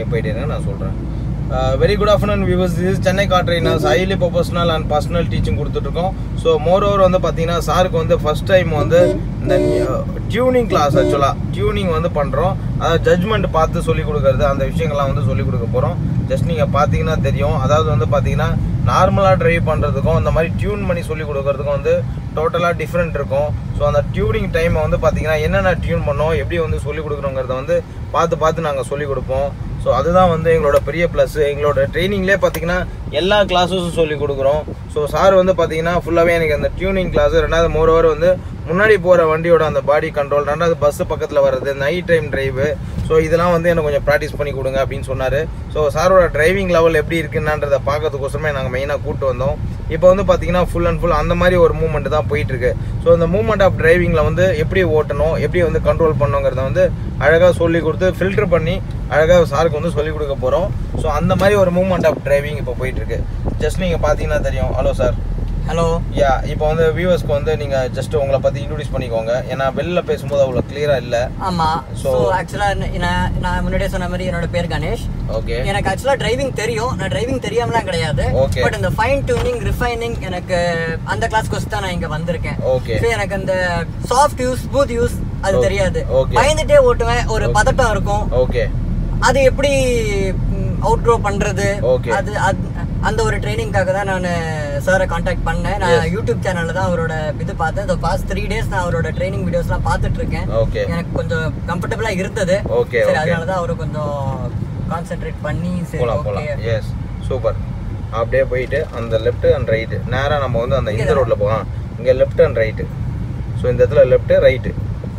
போயிட்டே இருங்க நான் சொல்கிறேன் வெரி குட் ஆஃப்டர்நூன் வியூவர்ஸ் இது Chennai car trainers highly professional and personal teaching கொடுத்துட்ருக்கோம் ஸோ மோர் ஓவர் வந்து பார்த்தீங்கன்னா சாருக்கு வந்து ஃபர்ஸ்ட் டைம் வந்து இந்த டியூனிங் கிளாஸ் ஆக்சுவலாக டியூனிங் வந்து பண்ணுறோம் அதாவது ஜட்ஜ்மெண்ட் பார்த்து சொல்லிக் கொடுக்கறது அந்த விஷயங்கள்லாம் வந்து சொல்லிக் கொடுக்க போகிறோம் ஜஸ்ட் நீங்கள் பார்த்தீங்கன்னா தெரியும் அதாவது வந்து பார்த்தீங்கன்னா நார்மலாக ட்ரைவ் பண்ணுறதுக்கும் இந்த மாதிரி டியூன் பண்ணி சொல்லி கொடுக்கறதுக்கும் வந்து டோட்டலாக டிஃப்ரெண்ட் இருக்கும் ஸோ அந்த டியூனிங் டைமை வந்து பார்த்தீங்கன்னா என்னென்ன டியூன் பண்ணோம் எப்படி வந்து சொல்லிக் கொடுக்குறோங்கிறத வந்து பார்த்து பார்த்து நாங்கள் சொல்லிக் கொடுப்போம் ஸோ அதுதான் வந்து எங்களோட பெரிய ப்ளஸ் எங்களோட ட்ரைனிங்லேயே பார்த்தீங்கன்னா எல்லா கிளாஸஸும் சொல்லி கொடுக்குறோம் ஸோ சார் வந்து பார்த்தீங்கன்னா ஃபுல்லாகவே எனக்கு அந்த டியூனிங் கிளாஸ் ரெண்டாவது மோரோவர் வந்து முன்னாடி போகிற வண்டியோட அந்த பாடி கண்ட்ரோல் ரெண்டாவது பஸ்ஸு பக்கத்தில் வர்றது நைட் டைம் டிரைவு ஸோ இதெல்லாம் வந்து எனக்கு கொஞ்சம் ப்ராக்டிஸ் பண்ணி கொடுங்க அப்படின்னு சொன்னார் ஸோ சாரோட டிரைவிங் லெவல் எப்படி இருக்குன்னான்றதை பார்க்கறதுக்கோசரமே நாங்கள் மெயினாக கூப்பிட்டு வந்தோம் இப்போ வந்து பார்த்தீங்கன்னா ஃபுல் அண்ட் ஃபுல் அந்த மாதிரி ஒரு மூவ்மெண்ட் தான் போயிட்டு இருக்கு ஸோ இந்த மூவ்மெண்ட் ஆஃப் டிரைவிங்கில் வந்து எப்படி ஓட்டணும் எப்படி வந்து கண்ட்ரோல் பண்ணணுங்கிறத வந்து அழகாக சொல்லி கொடுத்து ஃபில்டர் பண்ணி அழகாக சாருக்கு வந்து சொல்லிக் கொடுக்க போகிறோம் ஸோ அந்த மாதிரி ஒரு மூவ்மெண்ட் ஆஃப் டிரைவிங் இப்போ போயிட்டு இருக்கு ஜஸ்ட் நீங்கள் பார்த்தீங்கன்னா தெரியும் ஹலோ சார் ஹலோ யா இப்போ வந்து வியூவர்ஸ்க்கு வந்து நீங்கள் ஜஸ்ட் உங்களை பற்றி இன்ட்ரடியூஸ் பண்ணிக்கோங்க ஏன்னா வெளில பேசும்போது அவ்வளோ கிளியராக இல்லை ஆமா So- ஸோ ஆக்சுவலாக நான் நான் முன்னாடியே சொன்ன மாதிரி என்னோட பேர் கணேஷ் ஓகே எனக்கு ஆக்சுவலாக டிரைவிங் தெரியும் நான் டிரைவிங் தெரியாமலாம் கிடையாது Okay. பட் இந்த ஃபைன் டியூனிங் ரிஃபைனிங் எனக்கு அந்த கிளாஸ் கோர்ஸ் தான் நான் இங்க வந்திருக்கேன் Okay. ஸோ எனக்கு அந்த சாஃப்ட் யூஸ் ஸ்மூத் யூஸ் அது Okay. தெரியாது Okay. பயந்துட்டே ஓட்டுவேன் ஒரு Okay. பதட்டம் இருக்கும் ஓகே அது எப்படி அவுட் க்ரோ பண்றது Okay. அது அது- அந்த ஒரு ட்ரைனிங்காக தான் நான் சாரை காண்டாக்ட் பண்ணேன் Yes. நான் யூடியூப் சேனல்ல தான் அவரோட இது பார்த்தேன் ஸோ பாஸ்ட் த்ரீ டேஸ் நான் அவரோட ட்ரைனிங் வீடியோஸ்லாம் பார்த்துட்டு இருக்கேன் Okay. எனக்கு கொஞ்சம் கம்ஃபர்டபுளா இருந்தது Okay, சரி okay. அதனால தான் அவரு கொஞ்சம் கான்சென்ட்ரேட் பண்ணி சரி போகலாம் ஓகே போகலாம் எஸ் சூப்பர் அப்படியே போயிட்டு அந்த லெஃப்ட் அண்ட் ரைட்டு நேராக நம்ம வந்து அந்த இந்த இங்க ரோட்டில் போகலாம் இங்கே லெஃப்ட் அண்ட் ரைட்டு ஸோ இந்த இடத்துல லெஃப்ட்டு ரைட்டு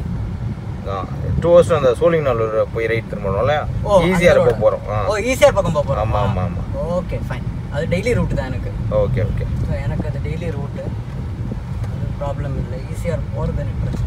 டூ ஹவர்ஸ் அந்த சோழிங்கநல்லூர் போய் ரைட் திரும்பணும்ல ஓ ஈஸியாக அந்த இருக்க road. போகிறோம் ஆ ஓ ஈஸியா பக்கம் போக போறோம் ஆமா, ஆமா, ஆமா. ஓகே ஃபைன் அது டெய்லி ரூட் தான் எனக்கு ஓகே ஓகே ஸோ எனக்கு அது டெய்லி ரூட் அது ப்ராப்ளம் இல்லை ஈஸியா போறது எனக்கு பிரச்சனை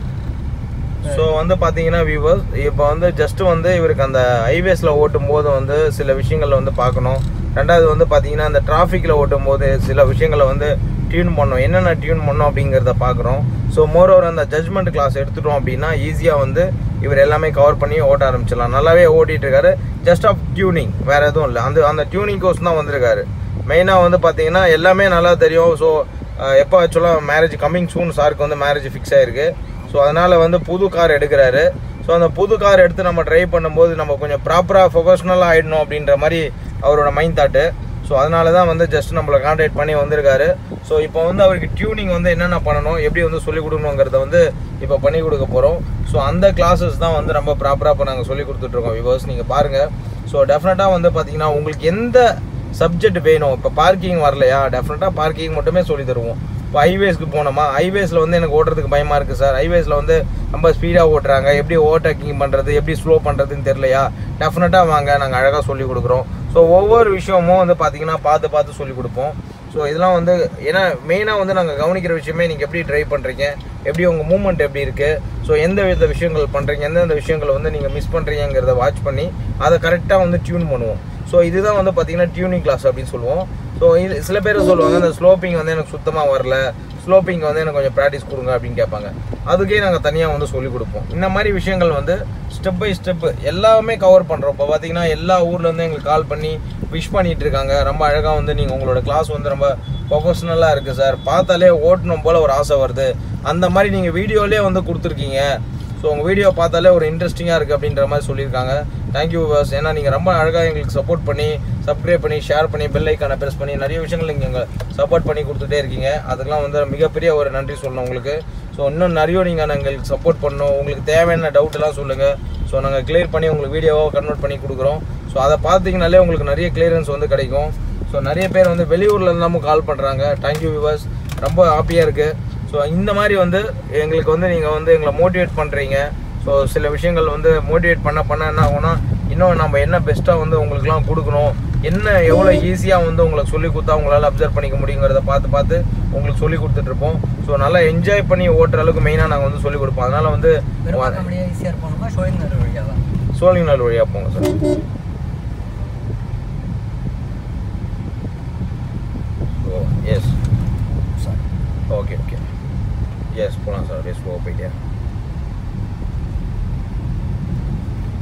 ஸோ வந்து பார்த்தீங்கன்னா வியூவர்ஸ் இப்போ வந்து ஜஸ்ட் வந்து இவருக்கு அந்த ஹைவேஸில் ஓட்டும் போது வந்து சில விஷயங்களை வந்து பார்க்கணும் ரெண்டாவது வந்து பார்த்தீங்கன்னா அந்த டிராஃபிக்கில் ஓட்டும் போது சில விஷயங்களை வந்து டியூன் பண்ணோம் என்னென்ன டியூன் பண்ணோம் அப்படிங்கிறத பார்க்குறோம் ஸோ மோர் ஓவர் அந்த ஜட்மெண்ட் கிளாஸ் எடுத்துட்டோம் அப்படின்னா ஈஸியாக வந்து இவர் எல்லாமே கவர் பண்ணி ஓட்ட ஆரம்பிச்சிடலாம் நல்லாவே ஓட்டிட்டு இருக்காரு ஜஸ்ட் ஆஃப் டியூனிங் வேற எதுவும் இல்லை அந்த அந்த டியூனிங் கோர்ஸ் தான் வந்திருக்காரு மெயினாக வந்து பார்த்தீங்கன்னா எல்லாமே நல்லா தெரியும் ஸோ எப்போ ஆக்சுவலாக மேரேஜ் கம்மிங் சூன் சாருக்கு வந்து மேரேஜ் ஃபிக்ஸ் ஆயிருக்கு ஸோ அதனால் வந்து புது கார் எடுக்கிறாரு ஸோ அந்த புது கார் எடுத்து நம்ம ட்ரைவ் பண்ணும்போது நம்ம கொஞ்சம் ப்ராப்பராக ப்ரொஃபஷ்னலாக ஆகிடணும் அப்படின்ற மாதிரி அவரோட மைண்ட் தாட்டு ஸோ அதனால தான் வந்து ஜஸ்ட் நம்மளை கான்டாக்ட் பண்ணி வந்திருக்காரு ஸோ இப்போ வந்து அவருக்கு டியூனிங் வந்து என்னென்ன பண்ணணும் எப்படி வந்து சொல்லிக் கொடுக்கணுங்கிறத வந்து இப்போ பண்ணி கொடுக்க போகிறோம் ஸோ அந்த கிளாஸஸ் தான் வந்து ரொம்ப ப்ராப்பராக இப்போ நாங்கள் சொல்லி கொடுத்துட்ருக்கோம் விவர்ஸ் நீங்கள் பாருங்கள் ஸோ டெஃபினட்டாக வந்து பார்த்தீங்கன்னா உங்களுக்கு எந்த சப்ஜெக்ட் வேணும் இப்போ பார்க்கிங் வரலையா டெஃபினட்டாக பார்க்கிங் மட்டுமே சொல்லி தருவோம் இப்போ ஹைவேஸ்க்கு போனோமா ஹைவேஸில் வந்து எனக்கு ஓட்டுறதுக்கு பயமாக இருக்குது சார் ஹைவேஸில் வந்து ரொம்ப ஸ்பீடாக ஓட்டுறாங்க எப்படி ஓவர்டேக்கிங் பண்ணுறது எப்படி ஸ்லோ பண்ணுறதுன்னு தெரியலையா டெஃபினட்டாக வாங்க நாங்கள் அழகாக சொல்லி கொடுக்குறோம் ஸோ ஒவ்வொரு விஷயமும் வந்து பார்த்தீங்கன்னா பார்த்து பார்த்து சொல்லி கொடுப்போம் ஸோ இதெல்லாம் வந்து ஏன்னா மெயினாக வந்து நாங்கள் கவனிக்கிற விஷயமே நீங்கள் எப்படி ட்ரைவ் பண்ணுறீங்க எப்படி உங்கள் மூவ்மெண்ட் எப்படி இருக்குது ஸோ எந்த வித விஷயங்கள் பண்ணுறீங்க எந்தெந்த விஷயங்களை வந்து நீங்கள் மிஸ் பண்ணுறீங்கிறத வாட்ச் பண்ணி அதை கரெக்டாக வந்து டியூன் பண்ணுவோம் ஸோ இதுதான் வந்து பார்த்தீங்கன்னா டியூனிங் கிளாஸ் அப்படின்னு சொல்லுவோம் ஸோ இது சில பேர் சொல்லுவாங்க இந்த ஸ்லோப்பிங் வந்து எனக்கு சுத்தமாக வரல ஸ்லோப்பிங் வந்து எனக்கு கொஞ்சம் ப்ராக்டிஸ் கொடுங்க அப்படின்னு கேட்பாங்க அதுக்கே நாங்கள் தனியாக வந்து சொல்லிக் கொடுப்போம் இந்த மாதிரி விஷயங்கள் வந்து ஸ்டெப் பை ஸ்டெப் எல்லாமே கவர் பண்ணுறோம் இப்போ பார்த்தீங்கன்னா எல்லா ஊர்லேருந்து எங்களுக்கு கால் பண்ணி விஷ் பண்ணிட்டு இருக்காங்க ரொம்ப அழகாக வந்து நீங்கள் உங்களோட கிளாஸ் வந்து ரொம்ப ப்ரொஃபஷ்னலாக இருக்குது சார் பார்த்தாலே ஓட்டணும் போல் ஒரு ஆசை வருது அந்த மாதிரி நீங்கள் வீடியோலேயே வந்து கொடுத்துருக்கீங்க ஸோ உங்கள் வீடியோ பார்த்தாலே ஒரு இன்ட்ரெஸ்டிங்காக இருக்குது அப்படின்ற மாதிரி சொல்லியிருக்காங்க தேங்க்யூ விவர்ஸ் ஏன்னா நீங்கள் ரொம்ப அழகாக எங்களுக்கு சப்போர்ட் பண்ணி சப்ஸ்கிரைப் பண்ணி ஷேர் பண்ணி பெல் ஐக்கானை ப்ரெஸ் பண்ணி நிறைய விஷயங்கள் நீங்கள் எங்கள் சப்போர்ட் பண்ணி கொடுத்துட்டே இருக்கீங்க அதுக்கெலாம் வந்து மிகப்பெரிய ஒரு நன்றி சொல்லணும் உங்களுக்கு ஸோ இன்னும் நிறைய நீங்கள் எங்களுக்கு சப்போர்ட் பண்ணணும் உங்களுக்கு தேவையான டவுட்லாம் சொல்லுங்கள் ஸோ நாங்கள் கிளியர் பண்ணி உங்களுக்கு வீடியோவாக கன்வெர்ட் பண்ணி கொடுக்குறோம் ஸோ அதை பார்த்தீங்கனாலே உங்களுக்கு நிறைய கிளியரன்ஸ் வந்து கிடைக்கும் ஸோ நிறைய பேர் வந்து வெளியூர்ல இருந்தாலும் கால் பண்ணுறாங்க தேங்க்யூ விவர்ஸ் ரொம்ப ஹாப்பியாக இருக்குது ஸோ இந்த மாதிரி வந்து எங்களுக்கு வந்து நீங்கள் வந்து எங்களை மோட்டிவேட் பண்ணுறீங்க ஸோ சில விஷயங்கள் வந்து மோட்டிவேட் பண்ண பண்ண என்ன ஆகும்னா இன்னும் நம்ம என்ன பெஸ்ட்டாக வந்து உங்களுக்குலாம் கொடுக்கணும் என்ன எவ்வளோ ஈஸியாக வந்து உங்களுக்கு சொல்லி கொடுத்தா உங்களால் அப்சர்வ் பண்ணிக்க முடியுங்கிறத பார்த்து பார்த்து உங்களுக்கு சொல்லி கொடுத்துட்ருப்போம் ஸோ நல்லா என்ஜாய் பண்ணி ஓட்டுற அளவுக்கு மெயினாக நாங்கள் வந்து சொல்லி கொடுப்போம் அதனால் வந்து பெரும்பாக்கம்படியா ஈஸியா இருக்கணுமா ஷோயிங் நகர் வழியாவா சோழிங்கநாள் வழியாக போங்க sir oh yes okay okay yes போகலாம் சார் அப்படியே ஸ்லோவாக போயிட்டே நார்மலாக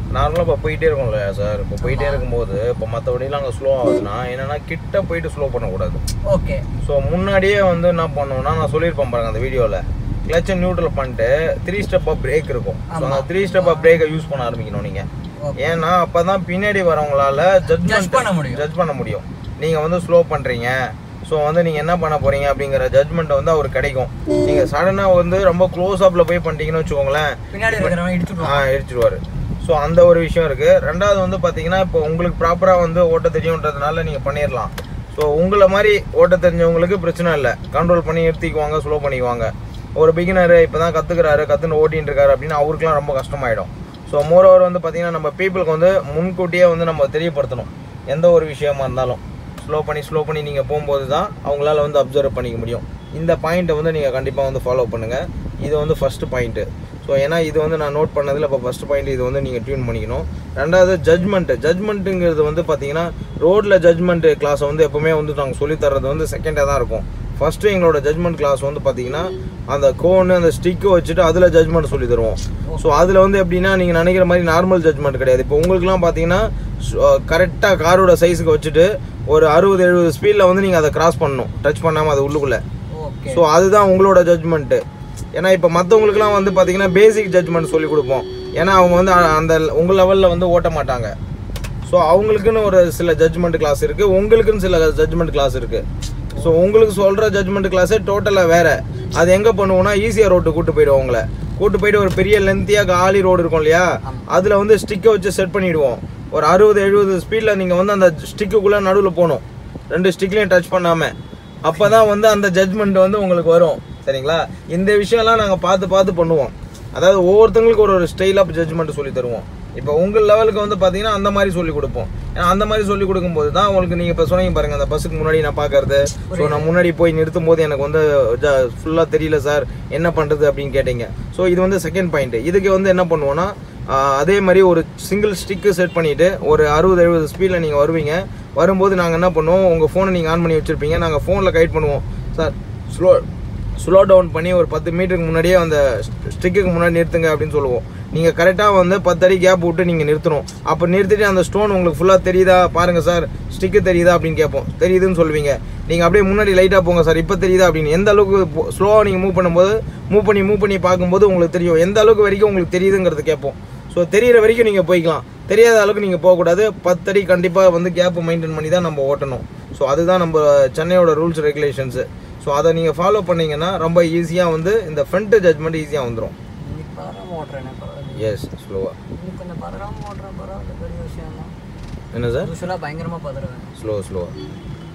நார்மலாக இப்போ போயிட்டே இருக்கும்ல சார் இப்போ போயிட்டே ஆமா. இருக்கும்போது இப்போ மற்ற வண்டிலாம் அங்கே ஸ்லோ ஆகுதுன்னா என்னன்னா கிட்ட போயிட்டு ஸ்லோ பண்ணக்கூடாது ஓகே ஸோ முன்னாடியே வந்து என்ன பண்ணுவோம்னா நான் சொல்லியிருப்பேன் பாருங்க அந்த வீடியோவில் கிளச்சை நியூட்ரல் பண்ணிட்டு த்ரீ ஸ்டெப் ஆஃப் பிரேக் இருக்கும் ஸோ அந்த ஆமா. த்ரீ ஸ்டெப் ஆஃப் பிரேக்கை யூஸ் பண்ண ஆரம்பிக்கணும் நீங்கள் ஓகே ஏன்னா அப்பதான் பின்னாடி வரவங்களால Judge ஜட்ஜ்மெண்ட் பண்ண முடியும். ஜட்ஜ் பண்ண முடியும் நீங்க வந்து ஸ்லோ பண்றீங்க ஸோ வந்து நீங்க என்ன பண்ண போறீங்க அப்படிங்கிற ஜட்ஜ்மெண்ட் வந்து அவருக்கு கிடைக்கும் நீங்க சடனா வந்து ரொம்ப க்ளோஸ் அப்ல போய் பண்ணிட்டீங்கன்னு வச்சுக்கோங்களேன் பின்னாடி இருக்கிறவன் ஆ இடிச்சுடுவான் எரிச்சிடுவாரு ஸோ அந்த ஒரு விஷயம் இருக்கு ரெண்டாவது வந்து பாத்தீங்கன்னா இப்போ உங்களுக்கு ப்ராப்பரா வந்து ஓட்ட தெரியுன்றதுனால நீங்க பண்ணிடலாம் ஸோ உங்களை மாதிரி ஓட்ட தெரிஞ்சவங்களுக்கு பிரச்சனை இல்லை கண்ட்ரோல் பண்ணி நிறுத்திக்குவாங்க ஸ்லோ பண்ணிக்குவாங்க ஒரு பிகினர் இப்போ தான் கற்றுக்கிறாரு கற்றுன்னு ஓட்டின்னு இருக்காரு அப்படின்னு அவருக்குலாம் ரொம்ப கஷ்டமாயிடும் ஸோ மோர் ஓவர் வந்து பார்த்தீங்கன்னா நம்ம பீப்புளுக்கு வந்து முன்கூட்டியே வந்து நம்ம தெரியப்படுத்தணும் எந்த ஒரு விஷயமா இருந்தாலும் ஸ்லோ பண்ணி ஸ்லோ பண்ணி நீங்கள் போகும்போது தான் அவங்களால வந்து அப்சர்வ் பண்ணிக்க முடியும் இந்த பாயிண்ட்டை வந்து நீங்கள் கண்டிப்பாக வந்து ஃபாலோ பண்ணுங்கள் இது வந்து ஃபஸ்ட்டு பாயிண்ட்டு ஸோ ஏன்னா இது வந்து நான் நோட் பண்ணதில் இப்போ ஃபஸ்ட் பாயிண்ட் இது வந்து நீங்கள் டியூன் பண்ணிக்கணும் ரெண்டாவது ஜட்மெண்ட்டு ஜட்மெண்ட்டுங்கிறது வந்து பார்த்தீங்கன்னா ரோட்டில் ஜட்மெண்ட் கிளாஸை வந்து எப்போவுமே வந்து நாங்கள் சொல்லித் தர்றது வந்து செகண்டாக தான் இருக்கும் ஃபஸ்ட்டு எங்களோட ஜட்மெண்ட் கிளாஸ் வந்து பார்த்தீங்கன்னா அந்த கோனு அந்த ஸ்டிக்கு வச்சுட்டு அதில் ஜட்மெண்ட் சொல்லி தருவோம் ஸோ அதில் வந்து எப்படின்னா நீங்கள் நினைக்கிற மாதிரி நார்மல் ஜட்மெண்ட் கிடையாது இப்போ உங்களுக்குலாம் பார்த்தீங்கன்னா கரெக்டாக காரோட சைஸுக்கு வச்சுட்டு ஒரு அறுபது எழுபது ஸ்பீடில் வந்து நீங்கள் அதை கிராஸ் பண்ணணும் டச் பண்ணாமல் அது உள்ளுக்குள்ளே ஓகே ஸோ அதுதான் உங்களோட ஜட்மெண்ட்டு ஏன்னா இப்போ மற்றவங்களுக்குலாம் வந்து பார்த்தீங்கன்னா பேசிக் ஜட்மெண்ட் சொல்லி கொடுப்போம் ஏன்னா அவங்க வந்து அ- அந்த உங்கள் லெவலில் வந்து ஓட்ட மாட்டாங்க ஸோ அவங்களுக்குன்னு ஒரு சில ஜட்மெண்ட் கிளாஸ் இருக்குது உங்களுக்குன்னு சில ஜட்மெண்ட் கிளாஸ் இருக்குது ஸோ உங்களுக்கு சொல்கிற ஜட்மெண்ட் கிளாஸே டோட்டலாக வேறு அது எங்கே பண்ணுவோம்னா ஈஸியாக ரோட்டு கூட்டு போயிடுவோம் உங்களை கூட்டு போயிட்டு ஒரு பெரிய லென்த்தியாக காலி ரோடு இருக்கும் இல்லையா அதில் வந்து ஸ்டிக்கை வச்சு செட் பண்ணிடுவோம் ஒரு அறுபது எழுபது ஸ்பீடில் நீங்கள் வந்து அந்த ஸ்டிக்குக்குள்ளே நடுவில் போகணும் ரெண்டு ஸ்டிக்லையும் டச் பண்ணாமல் அப்போ தான் வந்து அந்த ஜட்மெண்ட் வந்து உங்களுக்கு வரும் சரிங்களா இந்த விஷயம்லாம் நாங்கள் பார்த்து பார்த்து பண்ணுவோம் அதாவது ஒவ்வொருத்தங்களுக்கு ஒரு ஒரு ஸ்டைல் ஆஃப் ஜட்ஜ்மெண்ட் சொல்லி தருவோம் இப்போ உங்கள் லெவலுக்கு வந்து பார்த்தீங்கன்னா அந்த மாதிரி சொல்லி கொடுப்போம் ஏன்னா அந்த மாதிரி சொல்லி கொடுக்கும்போது தான் உங்களுக்கு நீங்கள் இப்போ சொன்னீங்க பாருங்க அந்த பஸ்ஸுக்கு முன்னாடி நான் பார்க்கறது ஸோ நான் முன்னாடி போய் நிறுத்தும் போது எனக்கு வந்து ஃபுல்லாக தெரியல சார் என்ன பண்ணுறது அப்படின்னு கேட்டீங்க ஸோ இது வந்து செகண்ட் பாயிண்ட் இதுக்கு வந்து என்ன பண்ணுவோம்னா ஆஹ், அதே மாதிரி ஒரு சிங்கிள் ஸ்டிக்கு செட் பண்ணிவிட்டு ஒரு அறுபது எழுபது ஸ்பீடில் நீங்கள் வருவீங்க வரும்போது நாங்கள் என்ன பண்ணுவோம் உங்கள் ஃபோனை நீங்கள் ஆன் பண்ணி வச்சுருப்பீங்க நாங்கள் ஃபோனில் கைட் பண்ணுவோம் சார் ஸ்லோ ஸ்லோ டவுன் பண்ணி ஒரு பத்து மீட்டருக்கு முன்னாடியே அந்த ஸ்டிக்குக்கு முன்னாடி நிறுத்துங்க அப்படின்னு சொல்லுவோம் நீங்கள் கரெக்டாக வந்து பத்து அடி கேப் விட்டு நீங்கள் நிறுத்தணும் அப்போ நிறுத்திட்டு அந்த ஸ்டோன் உங்களுக்கு ஃபுல்லாக தெரியுதா பாருங்கள் சார் ஸ்டிக்கு தெரியுதா அப்படின்னு கேட்போம் தெரியுதுன்னு சொல்லுவீங்க நீங்கள் அப்படியே முன்னாடி லைட்டாக போங்க சார் இப்போ தெரியுதா அப்படின்னு எந்த அளவுக்கு ஸ்லோவாக நீங்கள் மூவ் பண்ணும்போது மூவ் பண்ணி மூவ் பண்ணி பார்க்கும்போது உங்களுக்கு தெரியும் எந்த அளவுக்கு வரைக்கும் உங்களுக்கு தெரியுதுங்கிறது கேட்போம் ஸோ தெரியிற வரைக்கும் நீங்கள் போய்க்கலாம் தெரியாத அளவுக்கு நீங்கள் போகக்கூடாது பத்தடி கண்டிப்பாக வந்து கேப் மெயின்டைன் பண்ணி தான் நம்ம ஓட்டணும் ஸோ அதுதான் நம்ம சென்னையோட ரூல்ஸ் ரெகுலேஷன்ஸு ஸோ அதை நீங்கள் ஃபாலோ பண்ணீங்கன்னா ரொம்ப ஈஸியாக வந்து இந்த ஃப்ரண்ட் ஜட்மெண்ட் ஈஸியாக வந்துடும் இன்னைக்கு பதறாம ஓட்டுறேன் பரவாயில்ல எஸ் ஸ்லோவாக இன்னைக்கு கொஞ்சம் பதறாம ஓட்டுறேன் பரவாயில்ல பெரிய விஷயம் தான் என்ன சார் யூஸ்வலாக பயங்கரமாக பதறுவேன் ஸ்லோ ஸ்லோவாக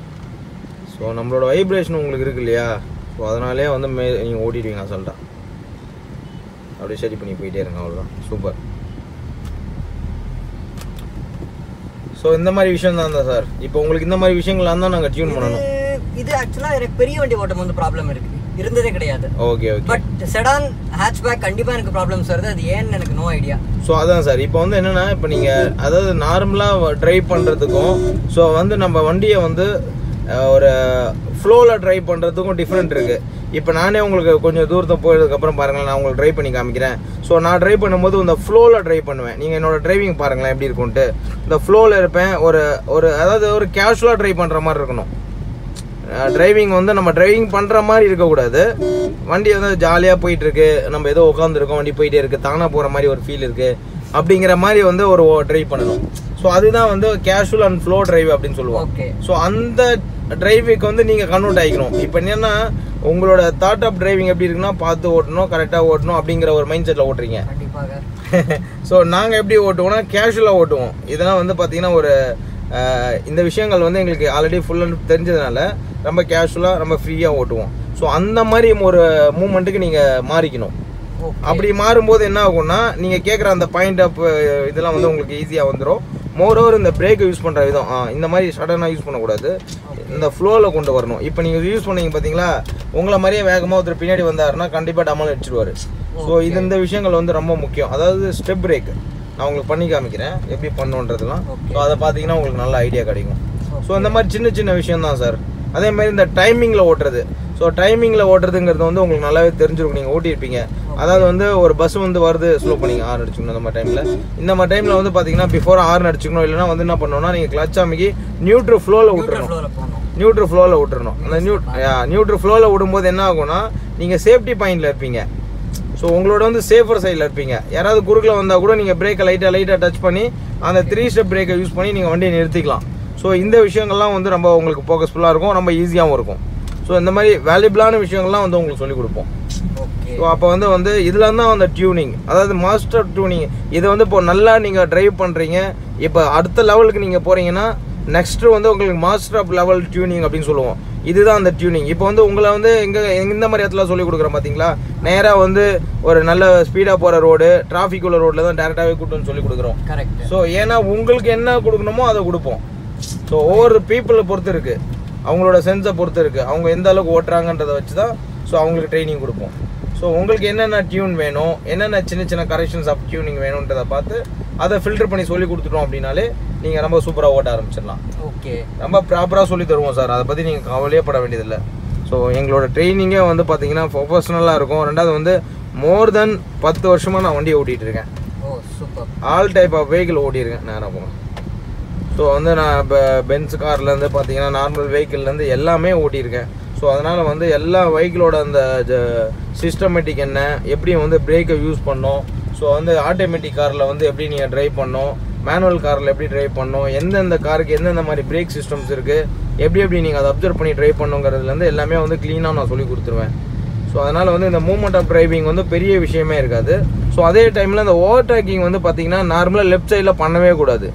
ஸோ நம்மளோட வைப்ரேஷன் உங்களுக்கு இருக்கு இல்லையா ஸோ அதனாலே வந்து மே நீங்கள் ஓட்டிடுவீங்க அசால்ட்டாக அப்படியே சரி பண்ணி போயிட்டே இருங்க அவ்வளோதான் சூப்பர் ஸோ இந்த மாதிரி விஷயம் தான் தான் சார் இப்போ உங்களுக்கு இந்த மாதிரி விஷயங்கள்லாம் தான் நாங்கள் டியூன் பண்ணணும் இது- இது ஆக்சுவலாக எனக்கு பெரிய வண்டி ஓட்டும் போது ப்ராப்ளம் இருக்கு இருந்ததே கிடையாது okay okay but sedan hatchback கண்டிப்பாக எனக்கு ப்ராப்ளம்ஸ் வருது அது ஏன்னு எனக்கு நோ ஐடியா ஸோ அதான் சார் இப்போ வந்து என்னென்னா இப்போ நீங்கள் அதாவது நார்மலாக ட்ரைவ் பண்ணுறதுக்கும் ஸோ வந்து நம்ம வண்டியை வந்து அஹ், ஒரு ஃப்ளோவில் ட்ரைவ் பண்ணுறதுக்கும் டிஃப்ரெண்ட் இருக்குது இப்போ நானே உங்களுக்கு கொஞ்சம் தூரத்தை போயதுக்கப்புறம் பாருங்களேன் நான் உங்களுக்கு ட்ரைவ் பண்ணி காமிக்கிறேன் ஸோ நான் ட்ரைவ் பண்ணும்போது இந்த ஃப்ளோவில் ட்ரைவ் பண்ணுவேன் நீங்கள் என்னோட டிரைவிங் பாருங்களேன் எப்படி இருக்கும்ட்டு இந்த ஃப்ளோவில் இருப்பேன் ஒரு ஒரு அதாவது ஒரு கேஷுவலாக ட்ரைவ் பண்ணுற மாதிரி இருக்கணும் டிரைவிங் வந்து நம்ம டிரைவிங் பண்ணுற மாதிரி இருக்கக்கூடாது வண்டி வந்து ஜாலியாக போயிட்டு இருக்கு நம்ம ஏதோ உட்காந்துருக்கோம் வண்டி போயிட்டே இருக்கு தானாக போகிற மாதிரி ஒரு ஃபீல் இருக்கு அப்படிங்கிற மாதிரி வந்து ஒரு டிரைவ் பண்ணணும் ஸோ அதுதான் வந்து கேஷுவல் அண்ட் ஃப்ளோ டிரைவ் அப்படின்னு சொல்லுவோம் ஓகே ஸோ அந்த டிரைவிங்க்கு வந்து நீங்கள் கன்வெர்ட் ஆகிக்கணும் இப்போ என்னன்னா உங்களோட தாட் ஆஃப் டிரைவிங் எப்படி இருக்குன்னா பார்த்து ஓட்டணும் கரெக்டாக ஓட்டணும் அப்படிங்கிற ஒரு மைண்ட் செட்டில் ஓட்டுறீங்க கண்டிப்பாக ஸோ நாங்கள் எப்படி ஓட்டுவோம்னா கேஷுவலாக ஓட்டுவோம் இதெல்லாம் வந்து பார்த்தீங்கன்னா ஒரு அஹ், இந்த விஷயங்கள் வந்து எங்களுக்கு ஆல்ரெடி ஃபுல் அண்ட் தெரிஞ்சதுனால ரொம்ப கேஷுவலாக ரொம்ப ஃப்ரீயாக ஓட்டுவோம் ஸோ அந்த மாதிரி ஒரு மூமெண்ட்டுக்கு நீங்கள் மாறிக்கணும் ஓகே அப்படி மாறும்போது என்ன ஆகும்னா நீங்கள் கேட்குற அந்த பாயிண்ட் அப் இதெல்லாம் வந்து உங்களுக்கு ஈஸியாக வந்துடும் மோரோவர் இந்த பிரேக்கை யூஸ் பண்ணுற விதம் ஆ, இந்த மாதிரி சடனாக யூஸ் பண்ணக்கூடாது இந்த ஃப்ளோவில் கொண்டு வரணும் இப்போ நீங்கள் யூஸ் பண்ணீங்க பார்த்தீங்களா உங்களை மாதிரியே வேகமாக ஒருத்தர் பின்னாடி வந்தாருன்னா கண்டிப்பாக டமால் அடிச்சிடுவார் ஸோ இது இந்த விஷயங்கள் வந்து ரொம்ப முக்கியம் அதாவது ஸ்டெப் பிரேக் நான் உங்களுக்கு பண்ணி காமிக்கிறேன் எப்படி பண்ணுன்றதுலாம் Okay. ஸோ அதை பார்த்தீங்கன்னா உங்களுக்கு நல்ல ஐடியா கிடைக்கும் ஸோ இந்த மாதிரி சின்ன சின்ன விஷயம் தான் சார் அதே மாதிரி இந்த டைமிங்கில் ஓட்டுறது ஸோ டைமிங்கில் ஓட்டுறதுங்கிறது வந்து உங்களுக்கு நல்லாவே தெரிஞ்சிருக்கும் நீங்கள் ஓட்டியிருப்பீங்க அதாவது வந்து ஒரு பஸ் வந்து வருது ஸ்லோ பண்ணிங்க ஆறு அடிச்சுக்கணும் அந்த மாதிரி டைமில் இந்த மாதிரி டைமில் வந்து பார்த்தீங்கன்னா பிஃபோர் ஆறு அடிச்சுக்கணும் இல்லைன்னா வந்து என்ன பண்ணணும்னா நீங்கள் கிளச் அமைக்கி நியூட்ரு ஃப்ளோவில் நியூட்ரல் விட்டுறணும் ஃப்ளோவில் போகணும் நியூட்ரு ஃப்ளோவில் விட்டுறணும் அந்த நியூ நியூட்ரு ஃப்ளோவில் விடும்போது என்ன ஆகும்னா நீங்கள் சேஃப்டி பாயிண்டில் இருப்பீங்க ஸோ உங்களோட வந்து சேஃபர் சைடில் இருப்பீங்க யாராவது குறுக்கில் வந்தால் கூட நீங்கள் பிரேக்கை லைட்டாக லைட்டாக டச் பண்ணி அந்த த்ரீ ஸ்டெப் பிரேக்கை யூஸ் பண்ணி நீங்கள் வண்டியை நிறுத்திக்கலாம் ஸோ இந்த விஷயங்கள்லாம் வந்து ரொம்ப உங்களுக்கு ஃபோக்கஸ்ஃபுல்லாக இருக்கும் ரொம்ப ஈஸியாகவும் இருக்கும் ஸோ இந்த மாதிரி வேல்யூபிளான விஷயங்கள்லாம் வந்து உங்களுக்கு சொல்லிக் கொடுப்போம் ஓகே ஸோ அப்போ வந்து வந்து இதில் தான் அந்த டியூனிங் அதாவது மாஸ்டர் டியூனிங் இது வந்து இப்போ நல்லா நீங்கள் டிரைவ் பண்ணுறீங்க இப்போ அடுத்த லெவலுக்கு நீங்கள் போகிறீங்கன்னா நெக்ஸ்ட் வந்து உங்களுக்கு மாஸ்டர் ஆஃப் லெவல் டியூனிங் அப்படின்னு சொல்லுவோம் இதுதான் அந்த டியூனிங் இப்போ வந்து உங்களை வந்து எங்கே இந்த மாதிரி இடத்துல சொல்லி கொடுக்குறோம் பார்த்தீங்களா நேராக வந்து ஒரு நல்ல ஸ்பீடாக போகிற ரோடு டிராஃபிக் உள்ள ரோட்டில் தான் டேரெக்டாகவே கூட்டுன்னு சொல்லி கொடுக்குறோம் கரெக்ட் ஸோ ஏன்னா உங்களுக்கு என்ன கொடுக்கணுமோ அதை கொடுப்போம் ஸோ ஒவ்வொரு பீப்புளை பொறுத்து இருக்கு அவங்களோட சென்ஸை பொறுத்து இருக்கு அவங்க எந்த அளவுக்கு ஓட்டுறாங்கன்றதை வச்சு தான் ஸோ அவங்களுக்கு ட்ரைனிங் கொடுப்போம் ஸோ உங்களுக்கு என்னென்ன டியூன் வேணும் என்னென்ன சின்ன சின்ன கரெக்ஷன்ஸ் ஆஃப் டியூனிங் வேணுன்றதை பார்த்து அதை ஃபில்டர் பண்ணி சொல்லி கொடுத்துட்டோம் அப்படின்னாலே நீங்கள் ரொம்ப சூப்பராக ஓட்ட ஆரம்பிச்சிடலாம் ஓகே ரொம்ப ப்ராப்பராக சொல்லி தருவோம் சார் அதை பற்றி நீங்கள் கவலையே பட வேண்டியதில்லை ஸோ எங்களோட ட்ரைனிங்கே வந்து பார்த்தீங்கன்னா ப்ரொஃபஷனலாக இருக்கும் ரெண்டாவது வந்து மோர் தென் பத்து வருஷமாக நான் வண்டியை ஓட்டிகிட்டு இருக்கேன் oh super all type of vehicle ஓட்டியிருக்கேன் நேராக போங்க ஸோ வந்து நான் இப்போ பென்ஸ் கார்லேருந்து பார்த்தீங்கன்னா நார்மல் வெஹிக்கிள்லேருந்து எல்லாமே ஓட்டியிருக்கேன் ஸோ அதனால் வந்து எல்லா வெஹிக்கிளோட அந்த சிஸ்டமேட்டிக் என்ன எப்படி வந்து பிரேக்கை யூஸ் பண்ணோம் ஸோ வந்து ஆட்டோமேட்டிக் காரில் வந்து எப்படி நீங்கள் டிரைவ் பண்ணோம் மேனுவல் காரில் எப்படி டிரைவ் பண்ணோம் எந்தெந்த காருக்கு எந்தெந்த மாதிரி பிரேக் சிஸ்டம்ஸ் இருக்குது எப்படி எப்படி நீங்கள் அதை அப்சர்வ் பண்ணி டிரைவ் பண்ணுங்கிறதுலேருந்து எல்லாமே வந்து க்ளீனாக நான் சொல்லி கொடுத்துருவேன் ஸோ அதனால் வந்து இந்த மூவ்மெண்ட் ஆஃப் டிரைவிங் வந்து பெரிய விஷயமே இருக்காது ஸோ அதே டைமில் இந்த ஓவர் டேக்கிங் வந்து பார்த்தீங்கன்னா நார்மலாக லெஃப்ட் சைடில் பண்ணவே கூடாது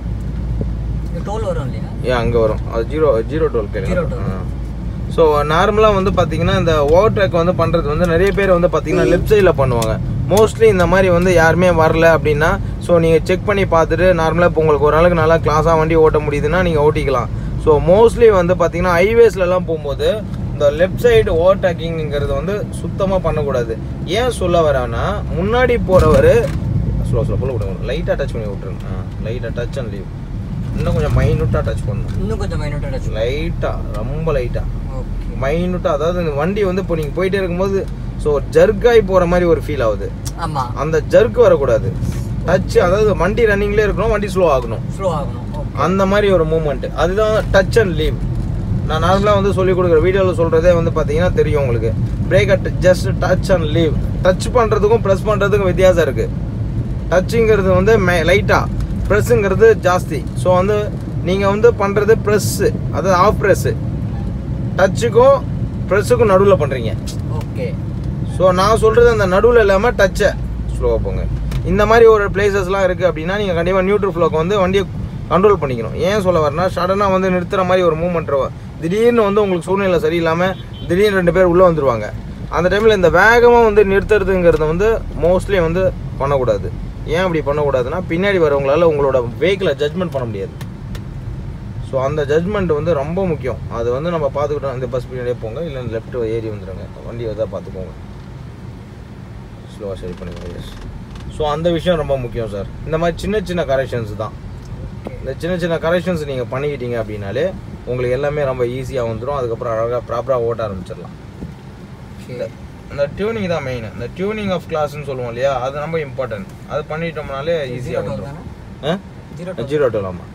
இது டோல் வரும் இல்லையா ஏன் அங்கே வரும் அது ஜீரோ ஜீரோ டுவெல் Zero கேளுங்க toll. ஸோ நார்மலாக வந்து பார்த்தீங்கன்னா இந்த ஓவர் ட்ராக் வந்து பண்ணுறது வந்து நிறைய பேர் வந்து பார்த்தீங்கன்னா லெஃப்ட் சைடில் பண்ணுவாங்க மோஸ்ட்லி இந்த மாதிரி வந்து யாருமே வரல அப்படின்னா ஸோ நீங்கள் செக் பண்ணி பார்த்துட்டு நார்மலாக இப்போ உங்களுக்கு ஒரு நாளுக்கு நல்லா கிளாஸாக வண்டி ஓட்ட முடியுதுன்னா நீங்கள் ஓட்டிக்கலாம் ஸோ மோஸ்ட்லி வந்து பார்த்தீங்கன்னா ஹைவேஸ்லலாம் போகும்போது இந்த லெஃப்ட் சைடு ஓவர் டேக்கிங்கிறது வந்து சுத்தமாக பண்ணக்கூடாது ஏன் சொல்ல வரேன்னா முன்னாடி போகிறவர் ஸ்லோ ஸ்லோ போல விடுங்க லைட்டாக டச் பண்ணி விட்ருங்க லைட்டாக டச் அண்ட் லீவ் இன்னும் கொஞ்சம் மைனூட்டாக டச் பண்ணணும் இன்னும் கொஞ்சம் மைனூட்டாக டச் லைட்டாக ரொம்ப லைட்டாக ஓகே மைனூட்டாக அதாவது இந்த வண்டி வந்து இப்போ நீங்கள் போயிட்டே இருக்கும்போது ஸோ ஜர்க்காகி போகிற மாதிரி ஒரு ஃபீல் ஆகுது ஆமாம் அந்த ஜர்க் வரக்கூடாது டச் அதாவது வண்டி ரன்னிங்லேயே இருக்கணும் வண்டி ஸ்லோ ஆகணும் ஸ்லோ ஆகணும் ஓகே அந்த மாதிரி ஒரு மூமெண்ட் அதுதான் டச் அண்ட் லீவ் நான் நார்மலாக வந்து சொல்லி கொடுக்குற வீடியோவில் சொல்கிறதே வந்து பார்த்தீங்கன்னா தெரியும் உங்களுக்கு brake at just touch and leave touch பண்ணுறதுக்கும் ப்ரெஸ் பண்ணுறதுக்கும் வித்தியாசம் இருக்குது டச்சுங்கிறது வந்து மே லைட்டாக ப்ரெஸ்ஸுங்கிறது ஜாஸ்தி ஸோ வந்து நீங்கள் வந்து பண்ணுறது ப்ரெஸ்ஸு அதாவது ஆஃப் ப்ரெஸ்ஸு டச்சுக்கும் ப்ரெஸ்ஸுக்கும் நடுவில் பண்ணுறீங்க ஓகே ஸோ நான் சொல்கிறது அந்த நடுவில் இல்லாமல் டச்சை ஸ்லோவாக போங்க இந்த மாதிரி ஒரு பிளேசஸ்லாம் இருக்குது அப்படின்னா நீங்கள் கண்டிப்பாக நியூட்ரு ஃப்ளோக்கு வந்து வண்டியை கண்ட்ரோல் பண்ணிக்கணும் ஏன் சொல்ல வரேன்னா சடனாக வந்து நிறுத்துற மாதிரி ஒரு மூவ்மெண்ட் திடீர்னு வந்து உங்களுக்கு சூழ்நிலை சரியில்லாமல் திடீர்னு ரெண்டு பேர் உள்ளே வந்துருவாங்க அந்த டைமில் இந்த வேகமாக வந்து நிறுத்துறதுங்கிறத வந்து மோஸ்ட்லி வந்து பண்ணக்கூடாது ஏன் அப்படி பண்ணக்கூடாதுன்னா பின்னாடி வரவங்களால உங்களோட வெஹிக்கிளை ஜட்மெண்ட் பண்ண முடியாது ஸோ அந்த ஜட்மெண்ட் வந்து ரொம்ப முக்கியம் அது வந்து நம்ம பார்த்துக்கிட்டோம் இந்த பஸ் பின்னாடியே போங்க இல்லை லெஃப்ட் ஏறி வந்துடுங்க வண்டி தான் பார்த்துக்கோங்க ஸ்லோவாக சரி பண்ணிக்கோங்க எஸ் ஸோ அந்த விஷயம் ரொம்ப முக்கியம் சார் இந்த மாதிரி சின்ன சின்ன கரெக்ஷன்ஸ் தான் இந்த சின்ன சின்ன கரெக்ஷன்ஸ் நீங்கள் பண்ணிக்கிட்டீங்க அப்படின்னாலே உங்களுக்கு எல்லாமே ரொம்ப ஈஸியாக வந்துடும் அதுக்கப்புறம் அழகாக ப்ராப்பராக ஓட்ட ஆரம்பிச்சிடலாம் ஓகே இந்த டியூனிங் தான் மெயின் இந்த டியூனிங் ஆஃப் கிளாஸ்னு சொல்லுவோம் இல்லையா அது ரொம்ப இம்பார்ட்டன்ட் அது பண்ணிட்டோம்னாலே ஈஸியாக வந்துடும் ஆ ஜீரோ ஜீரோ டூ ஆமாம்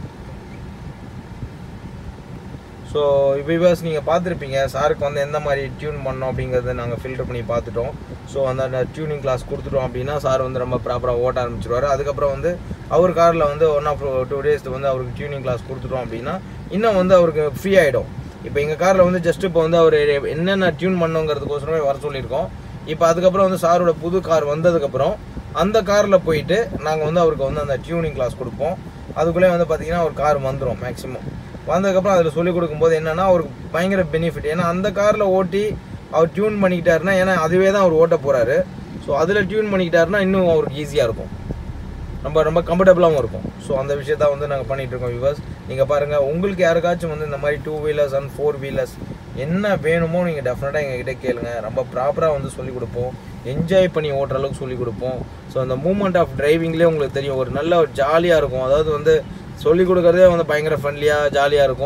ஸோ விவாஸ் நீங்கள் பார்த்துருப்பீங்க சாருக்கு வந்து எந்த மாதிரி டியூன் பண்ணோம் அப்படிங்கிறத நாங்கள் ஃபில்டர் பண்ணி பார்த்துட்டோம் ஸோ அந்த டியூனிங் கிளாஸ் கொடுத்துட்டோம் அப்படின்னா சார் வந்து ரொம்ப ப்ராப்பராக ஓட்ட ஆரம்பிச்சிருவாரு அதுக்கப்புறம் வந்து அவர் காரில் வந்து ஒன் ஆஃப் டூ டேஸ் வந்து அவருக்கு டியூனிங் கிளாஸ் கொடுத்துட்டோம் அப்படின்னா இன்னும் வந்து அவருக்கு ஃப்ரீ ஆகிடும் இப்போ எங்கள் காரில் வந்து ஜஸ்ட் இப்போ வந்து அவர் என்னென்ன டியூன் பண்ணுங்கிறதுக்கோசரமே வர சொல்லியிருக்கோம் இப்போ அதுக்கப்புறம் வந்து சாரோட புது கார் வந்ததுக்கப்புறம் அந்த காரில் போயிட்டு நாங்கள் வந்து அவருக்கு வந்து அந்த டியூனிங் கிளாஸ் கொடுப்போம் அதுக்குள்ளே வந்து பார்த்தீங்கன்னா ஒரு கார் வந்துடும் மேக்ஸிமம் வந்ததுக்கப்புறம் அதில் சொல்லிக் கொடுக்கும்போது என்னன்னா அவருக்கு பயங்கர பெனிஃபிட் ஏன்னா அந்த காரில் ஓட்டி அவர் டியூன் பண்ணிக்கிட்டாருன்னா ஏன்னா அதுவே தான் அவர் ஓட்ட போகிறாரு ஸோ அதில் டியூன் பண்ணிக்கிட்டாருன்னா இன்னும் அவருக்கு ஈஸியாக இருக்கும் ரொம்ப ரொம்ப கம்ஃபர்டபுளாகவும் இருக்கும் ஸோ அந்த விஷயத்த வந்து நாங்கள் பண்ணிட்டு இருக்கோம் விவர்ஸ் நீங்கள் பாருங்கள் உங்களுக்கு யாருக்காச்சும் வந்து இந்த மாதிரி two wheelers and four wheelers என்ன வேணுமோ நீங்கள் டெஃபினட்டாக எங்ககிட்ட கேளுங்க ரொம்ப ப்ராப்பராக வந்து சொல்லிக் கொடுப்போம் என்ஜாய் பண்ணி ஓட்டுற அளவுக்கு சொல்லிக் கொடுப்போம் ஸோ அந்த மூமெண்ட் ஆஃப் டிரைவிங்லேயே உங்களுக்கு தெரியும் ஒரு நல்ல ஒரு ஜாலியாக இருக்கும் அதாவது வந்து சொல்லிக் கொடுக்குறதே வந்து பயங்கர ஃப்ரெண்ட்லியாக ஜாலியாக இருக்கும்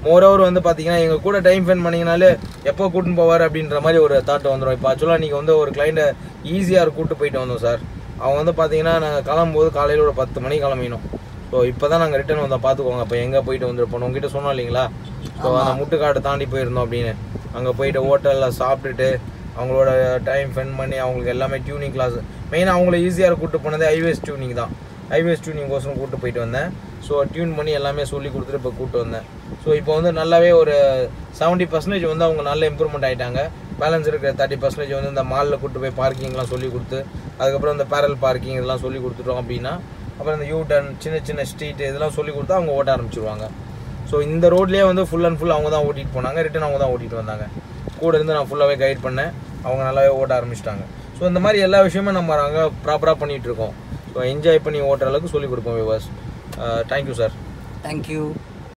மோரோவர் வந்து பார்த்தீங்கன்னா எங்கள் கூட டைம் ஸ்பெண்ட் பண்ணிங்கனாலே எப்போ கூட்டின்னு போவார் அப்படின்ற மாதிரி ஒரு தாட் வந்துடும் இப்போ ஆக்சுவலாக நீங்கள் வந்து ஒரு கிளைண்ட்டை ஈஸியாக கூட்டு போயிட்டு வந்தோம் சார் அவங்க வந்து பார்த்தீங்கன்னா நாங்கள் கிளம்பும்போது காலையில் ஒரு பத்து மணிக்கு கிளம்பினோம் ஸோ இப்போ தான் நாங்கள் ரிட்டர்ன் வந்தோம் பார்த்துக்கோங்க இப்போ எங்கே போயிட்டு வந்துருப்போம் உங்ககிட்ட சொன்னோம் இல்லைங்களா ஸோ அந்த முட்டுக்காடு தாண்டி போயிருந்தோம் அப்படின்னு அங்கே போயிட்டு ஹோட்டலில் சாப்பிட்டுட்டு அவங்களோட டைம் ஸ்பெண்ட் பண்ணி அவங்களுக்கு எல்லாமே டியூனிங் கிளாஸ் மெயினாக அவங்கள ஈஸியாக கூட்டு போனது ஐவேஸ் டியூனிங் தான் ஐவேஸ் டியூனிங் கோசரம் கூட்டு போயிட்டு வந்தேன் ஸோ டியூன் பண்ணி எல்லாமே சொல்லி கொடுத்துட்டு இப்போ கூட்டு வந்தேன் ஸோ இப்போ வந்து நல்லாவே ஒரு செவன்ட்டி பர்சன்டேஜ் வந்து அவங்க நல்ல இம்ப்ரூவ்மெண்ட் ஆகிட்டாங்க பேலன்ஸ் இருக்கிற தேர்ட்டி பர்சன்டேஜ் வந்து இந்த மாலில் கூட்டு போய் பார்க்கிங்லாம் சொல்லி கொடுத்து அதுக்கப்புறம் இந்த பேரல் பார்க்கிங் இதெல்லாம் சொல்லி கொடுத்துட்டோம் அப்படின்னா அப்புறம் இந்த யூ டர்ன் சின்ன சின்ன ஸ்ட்ரீட் இதெல்லாம் சொல்லி கொடுத்தா அவங்க ஓட்ட ஆரம்பிச்சிருவாங்க ஸோ இந்த ரோட்லேயே வந்து ஃபுல் அண்ட் ஃபுல் அவங்க தான் ஓட்டிட்டு போனாங்க ரிட்டன் அவங்க தான் ஓட்டிட்டு வந்தாங்க கூட இருந்து நான் ஃபுல்லாகவே கைட் பண்ணேன் அவங்க நல்லாவே ஓட்ட ஆரம்பிச்சிட்டாங்க ஸோ இந்த மாதிரி எல்லா விஷயமும் நம்ம அங்கே ப்ராப்பராக பண்ணிகிட்டு இருக்கோம் ஸோ என்ஜாய் பண்ணி ஓட்டுற அளவுக்கு சொல்லிக் கொடுப்போம் விவாஸ் தேங்க்யூ சார் தேங்க்யூ